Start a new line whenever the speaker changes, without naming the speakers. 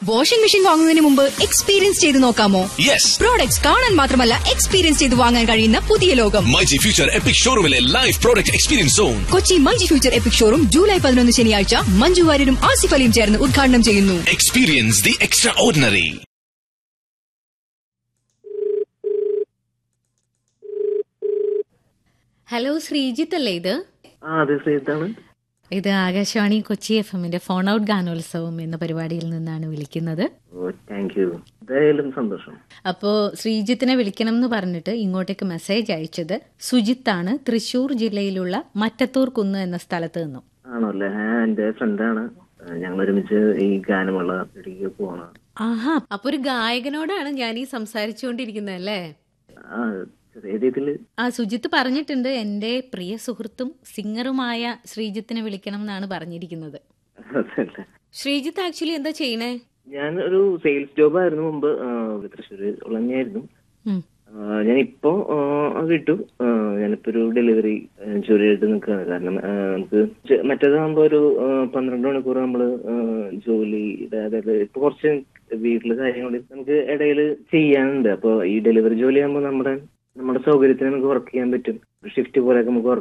Washing machine വാങ്ങുന്നതിന് മുമ്പ് experience ചെയ്ത് നോക്കാമോ
യെസ്
പ്രോഡക്ട്സ് കാണാൻ മാത്രമല്ല എക്സ്പീരിയൻസ് ചെയ്ത് വാങ്ങാൻ കഴിയുന്ന പുതിയ ലോകം
മൈജി ഫ്യൂച്ചർ എപ്പിക് ഷോറൂമിലെ live product experience zone
Kochi മഞ്ചി ഫ്യൂച്ചർ എപ്പിക് ഷോറും ജൂലൈ പതിനൊന്ന് ശനിയാഴ്ച മഞ്ജു വാര്യരും ആസിഫ് അലിയും ചേർന്ന് ഉദ്ഘാടനം ചെയ്യുന്നു
experience the extraordinary
hello Sreejith അല്ലേ ഇത്
ആ അതെ ശ്രീജിത്താണ്
ഇത് ആകാശവാണി കൊച്ചി എഫ് എമ്മിന്റെ ഫോൺ ഔട്ട് ഗാനോത്സവം എന്ന പരിപാടിയിൽ നിന്നാണ് വിളിക്കുന്നത്
ഓ താങ്ക് യു എന്തായാലും സന്തോഷം
അപ്പോൾ ശ്രീജിത്തിനെ വിളിക്കണം എന്ന് പറഞ്ഞിട്ട് ഇങ്ങോട്ടേക്ക് മെസ്സേജ് അയച്ചത് സുജിത്താണ് തൃശൂർ ജില്ലയിലുള്ള മറ്റത്തൂർ കുന്ന് എന്ന സ്ഥലത്ത് നിന്നും
ആണോ അല്ലേ ആ എന്റെ ഫ്രണ്ടാണ് ഞങ്ങൾ ഒരുമിച്ച് ഈ ഗാനമുള്ള ഇടയ്ക്ക് പോണ
ആഹാ അപ്പൊ ഒരു ഗായകനോടാണ് ഞാൻ ഈ സംസാരിച്ചുകൊണ്ടിരിക്കുന്നത് അല്ലേ
ആ ചെറിയ രീതിയില്
ആ സുജിത്ത് പറഞ്ഞിട്ടുണ്ട് എൻ്റെ പ്രിയ സുഹൃത്തും സിംഗറുമായ ശ്രീജിത്തിനെ വിളിക്കണം എന്നാണ് പറഞ്ഞിരിക്കുന്നത്
അതല്ല
ശ്രീജിത്ത് ആക്ച്വലി എന്താ ചെയ്യണേ
ഞാൻ ഒരു സെയിൽസ് ജോബ് ആയിരുന്നു മുമ്പ് ആ, തൃശ്ശൂര് ഉള്ളന്നെയായിരുന്നു
ഉം.
ഞാൻ ഇപ്പോ വിട്ടു ആ, ഞാനിപ്പോ ഒരു ഡെലിവറി ജോലിയായിട്ട് നിൽക്കുകയാണ് കാരണം ആ, നമുക്ക് ചെ- മറ്റേതാകുമ്പോ ഒരു ആ, പന്ത്രണ്ട് മണിക്കൂർ നമ്മള് ആ, ജോലി അതായത് ഇപ്പൊ കുറച്ച് വീട്ടിലെ കാര്യങ്ങൾ നമുക്ക് ഇടയിൽ ചെയ്യാനുണ്ട് അപ്പൊ ഈ ഡെലിവറി ജോലി ആകുമ്പോൾ നമ്മുടെ നമ്മുടെ സൗകര്യത്തിന് നമുക്ക് വർക്ക് ചെയ്യാൻ പറ്റും ഷിഫ്റ്റ് പോലെയൊക്കെ നമുക്ക് വർക്ക്